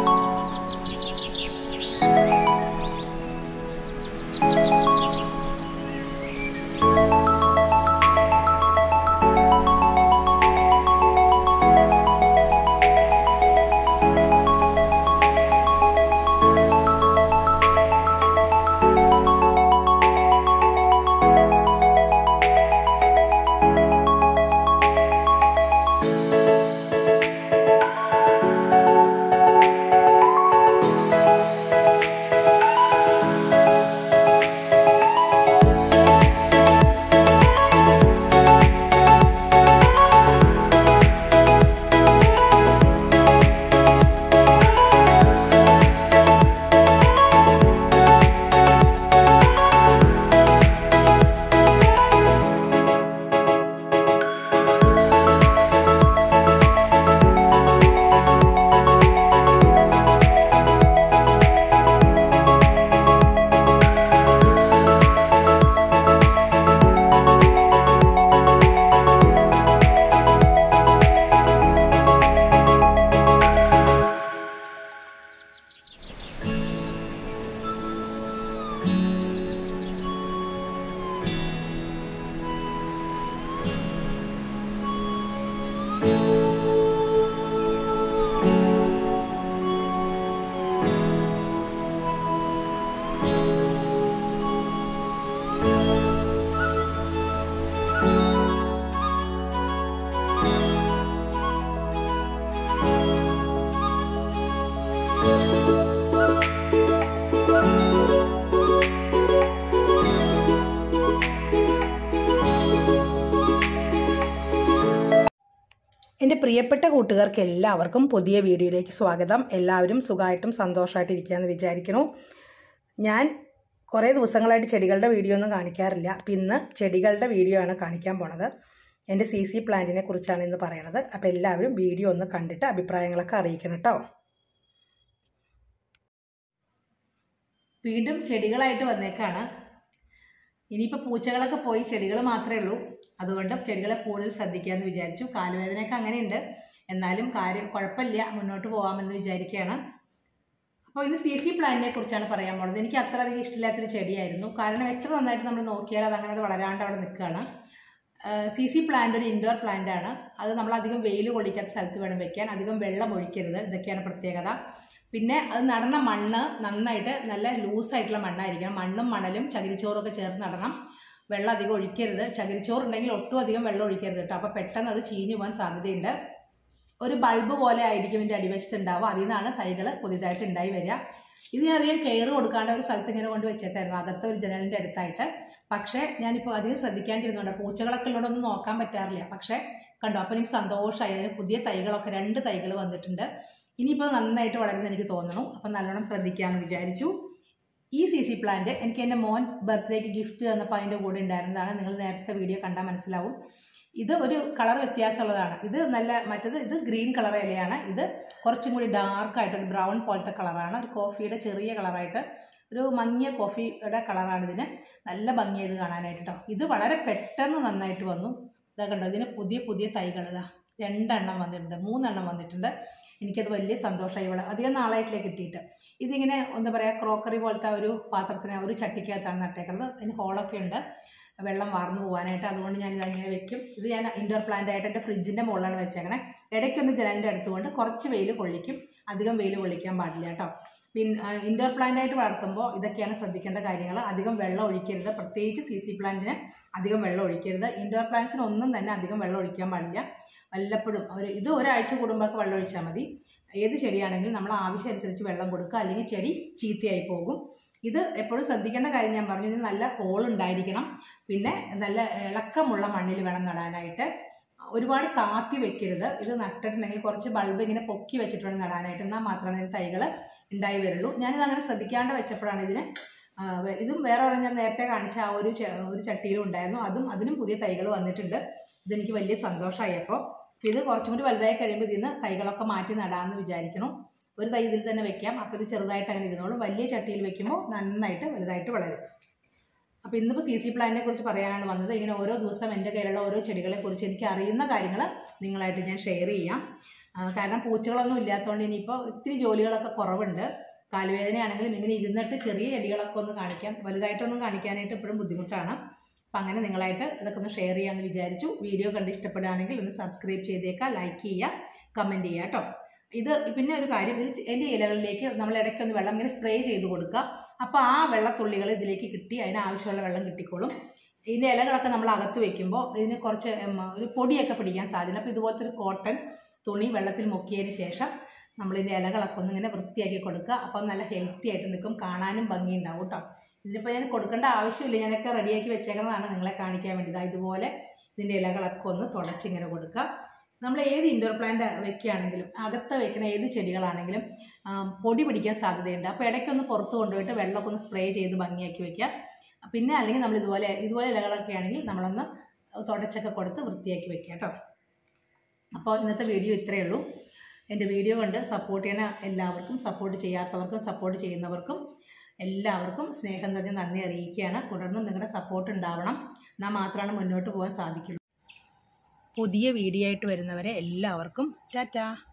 എൻ്റെ പ്രിയപ്പെട്ട കൂട്ടുകാർക്ക് എല്ലാവർക്കും പുതിയ വീഡിയോയിലേക്ക് സ്വാഗതം എല്ലാവരും സുഖമായിട്ടും സന്തോഷമായിട്ട് ഇരിക്കുകയെന്ന് വിചാരിക്കുന്നു ഞാൻ കുറേ ദിവസങ്ങളായിട്ട് ചെടികളുടെ വീഡിയോ ഒന്നും കാണിക്കാറില്ല അപ്പം ഇന്ന് ചെടികളുടെ വീഡിയോ ആണ് കാണിക്കാൻ പോണത് എൻ്റെ സി സി പ്ലാന്റിനെ കുറിച്ചാണ് ഇന്ന് പറയണത് അപ്പോൾ എല്ലാവരും വീഡിയോ ഒന്ന് കണ്ടിട്ട് അഭിപ്രായങ്ങളൊക്കെ അറിയിക്കണം കേട്ടോ വീണ്ടും ചെടികളായിട്ട് വന്നേക്കാണ് ഇനിയിപ്പോൾ പൂച്ചകളൊക്കെ പോയി ചെടികൾ മാത്രമേ ഉള്ളൂ അതുകൊണ്ട് ചെടികളെ കൂടുതൽ ശ്രദ്ധിക്കാമെന്ന് വിചാരിച്ചു കാലുവേദനയൊക്കെ അങ്ങനെയുണ്ട് എന്നാലും കാര്യം കുഴപ്പമില്ല മുന്നോട്ട് പോകാമെന്ന് വിചാരിക്കുകയാണ് അപ്പോൾ ഇത് സി സി പ്ലാന്റിനെ കുറിച്ചാണ് പറയാൻ പോണത് എനിക്ക് അത്ര അധികം ഇഷ്ടമില്ലാത്തൊരു ചെടിയായിരുന്നു കാരണം എത്ര നന്നായിട്ട് നമ്മൾ നോക്കിയാൽ അത് അങ്ങനെ വളരാണ്ട് അവിടെ നിൽക്കുകയാണ് സി സി പ്ലാന്റ് ഒരു ഇൻഡോർ പ്ലാന്റ് ആണ് അത് നമ്മൾ അധികം വെയിൽ കൊള്ളിക്കാത്ത സ്ഥലത്ത് വേണം വെക്കാൻ അധികം വെള്ളം ഒഴിക്കരുത് ഇതൊക്കെയാണ് പ്രത്യേകത പിന്നെ അത് നടന്ന മണ്ണ് നന്നായിട്ട് നല്ല ലൂസായിട്ടുള്ള മണ്ണായിരിക്കണം മണ്ണും മണലും ചകിരിച്ചോറൊക്കെ ചേർന്ന് നടണം വെള്ളം അധികം ഒഴിക്കരുത് ചകിരിച്ചോറ് ഉണ്ടെങ്കിൽ ഒട്ടും അധികം വെള്ളം ഒഴിക്കരുത് കേട്ടോ അപ്പോൾ പെട്ടെന്ന് അത് ചീഞ്ഞു പോകാൻ സാധ്യതയുണ്ട് ഒരു ബൾബ് പോലെ ആയിരിക്കും ഇതിൻ്റെ അടിവശത്ത് ഉണ്ടാവുക അതിൽ നിന്നാണ് തൈകൾ പുതിയതായിട്ട് ഉണ്ടായി വരിക ഇത് ഞാൻ അധികം കെയർ കൊടുക്കാണ്ട് ഒരു സ്ഥലത്ത് ഇങ്ങനെ കൊണ്ട് വെച്ചേക്കായിരുന്നു അകത്തെ ഒരു ജനലിൻ്റെ അടുത്തായിട്ട് പക്ഷേ ഞാനിപ്പോൾ അധികം ശ്രദ്ധിക്കാണ്ടിരുന്നുണ്ട് പൂച്ചകളൊക്കെ ഉള്ളതൊന്നും നോക്കാൻ പറ്റാറില്ല പക്ഷേ കണ്ടോ അപ്പോൾ എനിക്ക് സന്തോഷമായി അതിന് പുതിയ തൈകളൊക്കെ രണ്ട് തൈകൾ വന്നിട്ടുണ്ട് ഇനിയിപ്പോൾ നന്നായിട്ട് വളരുന്ന എനിക്ക് തോന്നണം അപ്പം നല്ലോണം ശ്രദ്ധിക്കാമെന്ന് വിചാരിച്ചു ഈ സി സി പ്ലാന്റ് എനിക്ക് എൻ്റെ മോൻ ബർത്ത്ഡേക്ക് ഗിഫ്റ്റ് തന്നപ്പോൾ അതിൻ്റെ കൂടെ ഉണ്ടായിരുന്നതാണ് നിങ്ങൾ നേരത്തെ വീഡിയോ കണ്ടാൽ മനസ്സിലാവും ഇത് ഒരു കളർ വ്യത്യാസമുള്ളതാണ് ഇത് നല്ല മറ്റത് ഇത് ഗ്രീൻ കളർ ഇലയാണ് ഇത് കുറച്ചും കൂടി ഡാർക്കായിട്ട് ഒരു ബ്രൗൺ പോലത്തെ കളറാണ് ഒരു കോഫിയുടെ ചെറിയ കളറായിട്ട് ഒരു മങ്ങിയ കോഫിയുടെ കളറാണ് ഇതിന് നല്ല ഭംഗിയായത് കാണാനായിട്ട് കേട്ടോ ഇത് വളരെ പെട്ടെന്ന് നന്നായിട്ട് വന്നു ഇതാ കണ്ടോ ഇതിന് പുതിയ പുതിയ തൈകൾ ഇതാ രണ്ടെണ്ണം വന്നിട്ടുണ്ട് മൂന്നെണ്ണം വന്നിട്ടുണ്ട് എനിക്കത് വലിയ സന്തോഷമായി ഇവിടെ അധികം നാളായിട്ടില്ലേ കിട്ടിയിട്ട് ഇതിങ്ങനെ എന്താ പറയുക ക്രോക്കറി പോലത്തെ ഒരു പാത്രത്തിന് ഒരു ചട്ടിക്കകത്താണ് നട്ടേക്കുന്നത് അതിന് ഹോളൊക്കെ ഉണ്ട് വെള്ളം വാർന്നു പോകാനായിട്ട് അതുകൊണ്ട് ഞാൻ ഇതങ്ങനെ വെക്കും ഇത് ഞാൻ ഇൻഡോർ പ്ലാന്റ് ആയിട്ട് എൻ്റെ ഫ്രിഡ്ജിൻ്റെ മുകളിലാണ് വെച്ചേക്കണേ ഇടയ്ക്കൊന്ന് ജനലിൻ്റെ അടുത്തുകൊണ്ട് കുറച്ച് വെയിൽ കൊള്ളിക്കും അധികം വെയിൽ കൊള്ളിക്കാൻ പാടില്ല കേട്ടോ പിന്നെ ഇൻഡോർ പ്ലാന്റ് ആയിട്ട് വളർത്തുമ്പോൾ ഇതൊക്കെയാണ് ശ്രദ്ധിക്കേണ്ട കാര്യങ്ങൾ അധികം വെള്ളം ഒഴിക്കരുത് പ്രത്യേകിച്ച് സി സി പ്ലാന്റിന് അധികം വെള്ളം ഒഴിക്കരുത് ഇൻഡോർ പ്ലാന്റ്സിന് ഒന്നും തന്നെ അധികം വെള്ളം ഒഴിക്കാൻ പാടില്ല വല്ലപ്പോഴും ഒരു ഇത് ഒരാഴ്ച കൂടുമ്പോഴൊക്കെ വെള്ളം ഒഴിച്ചാൽ മതി ഏത് ചെടിയാണെങ്കിലും നമ്മൾ ആവശ്യം അനുസരിച്ച് വെള്ളം കൊടുക്കുക അല്ലെങ്കിൽ ചെടി ചീത്തയായി പോകും ഇത് എപ്പോഴും ശ്രദ്ധിക്കേണ്ട കാര്യം ഞാൻ പറഞ്ഞു ഇതിന് നല്ല ഹോൾ ഉണ്ടായിരിക്കണം പിന്നെ നല്ല ഇളക്കമുള്ള മണ്ണിൽ വേണം നടാനായിട്ട് ഒരുപാട് താത്തി വെക്കരുത് ഇത് നട്ടിട്ടുണ്ടെങ്കിൽ കുറച്ച് ബൾബ് ഇങ്ങനെ പൊക്കി വെച്ചിട്ട് വേണം നടാനായിട്ട് എന്നാൽ മാത്രമേ ഇതിന് തൈകൾ ഉണ്ടായി വരുള്ളൂ ഞാനിത് അങ്ങനെ ശ്രദ്ധിക്കാണ്ട് വെച്ചപ്പോഴാണ് ഇതിന് ഇതും വേറെ ഒരെണ്ണം ഞാൻ നേരത്തെ കാണിച്ച ആ ഒരു ഒരു ചട്ടിയിലും ഉണ്ടായിരുന്നു അതും അതിനും പുതിയ തൈകൾ വന്നിട്ടുണ്ട് ഇതെനിക്ക് വലിയ സന്തോഷമായി അപ്പോൾ ഇത് കുറച്ചും കൂടി വലുതായി കഴിയുമ്പോൾ ഇതിൽ നിന്ന് തൈകളൊക്കെ മാറ്റി നടാമെന്ന് വിചാരിക്കണം ഒരു തൈ ഇതിൽ തന്നെ വെക്കാം അപ്പോൾ ഇത് ചെറുതായിട്ട് അങ്ങനെ ഇരുന്നോളും വലിയ ചട്ടിയിൽ വെക്കുമ്പോൾ നന്നായിട്ട് വലുതായിട്ട് വളരും അപ്പോൾ ഇന്നിപ്പോൾ സി സി പ്ലാന്റിനെ കുറിച്ച് പറയാനാണ് വന്നത് ഇങ്ങനെ ഓരോ ദിവസം എൻ്റെ കയ്യിലുള്ള ഓരോ ചെടികളെ കുറിച്ച് എനിക്ക് അറിയുന്ന കാര്യങ്ങൾ നിങ്ങളായിട്ട് ഞാൻ ഷെയർ ചെയ്യാം ആ, കാരണം പൂച്ചകളൊന്നും ഇല്ലാത്തതുകൊണ്ട് ഇനിയിപ്പോൾ ഇത്തിരി ജോലികളൊക്കെ കുറവുണ്ട് കാലുവേദനയാണെങ്കിലും ഇങ്ങനെ ഇരുന്നിട്ട് ചെറിയ ചെടികളൊക്കെ ഒന്ന് കാണിക്കാൻ വലുതായിട്ടൊന്നും കാണിക്കാനായിട്ട് ഇപ്പോഴും ബുദ്ധിമുട്ടാണ് അപ്പം അങ്ങനെ നിങ്ങളായിട്ട് ഇതൊക്കെ ഒന്ന് ഷെയർ ചെയ്യാമെന്ന് വിചാരിച്ചു വീഡിയോ കണ്ട് ഇഷ്ടപ്പെടുകയാണെങ്കിൽ ഒന്ന് സബ്സ്ക്രൈബ് ചെയ്തേക്കുക ലൈക്ക് ചെയ്യുക കമൻറ്റ് ചെയ്യുക കേട്ടോ ഇത് പിന്നെ ഒരു കാര്യം ഇത് എൻ്റെ ഇലകളിലേക്ക് നമ്മൾ ഇടയ്ക്കൊന്ന് വെള്ളം ഇങ്ങനെ സ്പ്രേ ചെയ്ത് കൊടുക്കുക അപ്പോൾ ആ വെള്ളത്തുള്ളികൾ ഇതിലേക്ക് കിട്ടി അതിന് ആവശ്യമുള്ള വെള്ളം കിട്ടിക്കോളും ഇതിൻ്റെ ഇലകളൊക്കെ നമ്മൾ അകത്ത് വെക്കുമ്പോൾ ഇതിന് കുറച്ച് ഉം, ഒരു പൊടിയൊക്കെ പിടിക്കാൻ സാധ്യത അപ്പോൾ ഇതുപോലത്തെ ഒരു കോട്ടൺ തുണി വെള്ളത്തിൽ മുക്കിയതിന് ശേഷം നമ്മളിതിൻ്റെ ഇലകളൊക്കെ ഒന്ന് ഇങ്ങനെ വൃത്തിയാക്കി കൊടുക്കുക അപ്പം നല്ല ഹെൽത്തി ആയിട്ട് നിൽക്കും കാണാനും ഭംഗിയുണ്ടാവും കേട്ടോ ഇതിനിപ്പോൾ ഞാൻ കൊടുക്കേണ്ട ആവശ്യമില്ല ഞാനൊക്കെ റെഡിയാക്കി വെച്ചേക്കുന്നതാണ് നിങ്ങളെ കാണിക്കാൻ വേണ്ടി ഇതാ ഇതുപോലെ ഇതിൻ്റെ ഇലകളൊക്കെ ഒന്ന് തുടച്ചിങ്ങനെ കൊടുക്കുക നമ്മൾ ഏത് ഇൻഡോർ പ്ലാന്റ് വെക്കുകയാണെങ്കിലും അകത്ത് വെക്കുന്ന ഏത് ചെടികളാണെങ്കിലും ആ, പൊടി പിടിക്കാൻ സാധ്യതയുണ്ട് അപ്പോൾ ഇടയ്ക്കൊന്ന് പുറത്ത് കൊണ്ടുപോയിട്ട് വെള്ളമൊക്കെ ഒന്ന് സ്പ്രേ ചെയ്ത് ഭംഗിയാക്കി വെക്കുക പിന്നെ അല്ലെങ്കിൽ നമ്മൾ ഇതുപോലെ ഇതുപോലെ ഇലകളൊക്കെ ആണെങ്കിൽ നമ്മളൊന്ന് തുടച്ചൊക്കെ കൊടുത്ത് വൃത്തിയാക്കി വെക്കുക കേട്ടോ അപ്പോൾ ഇന്നത്തെ വീഡിയോ ഇത്രയേ ഉള്ളൂ എൻ്റെ വീഡിയോ കണ്ട് സപ്പോർട്ട് ചെയ്യുന്ന എല്ലാവർക്കും സപ്പോർട്ട് ചെയ്യാത്തവർക്കും സപ്പോർട്ട് ചെയ്യുന്നവർക്കും എല്ലാവർക്കും സ്നേഹം നിറഞ്ഞ നന്ദി അറിയിക്കുകയാണ് തുടർന്നും നിങ്ങളുടെ സപ്പോർട്ട് ഉണ്ടാവണം എന്നാൽ മാത്രമാണ് മുന്നോട്ട് പോകാൻ സാധിക്കുള്ളൂ പുതിയ വീഡിയോ ആയിട്ട് വരുന്നവരെ എല്ലാവർക്കും ടാറ്റാ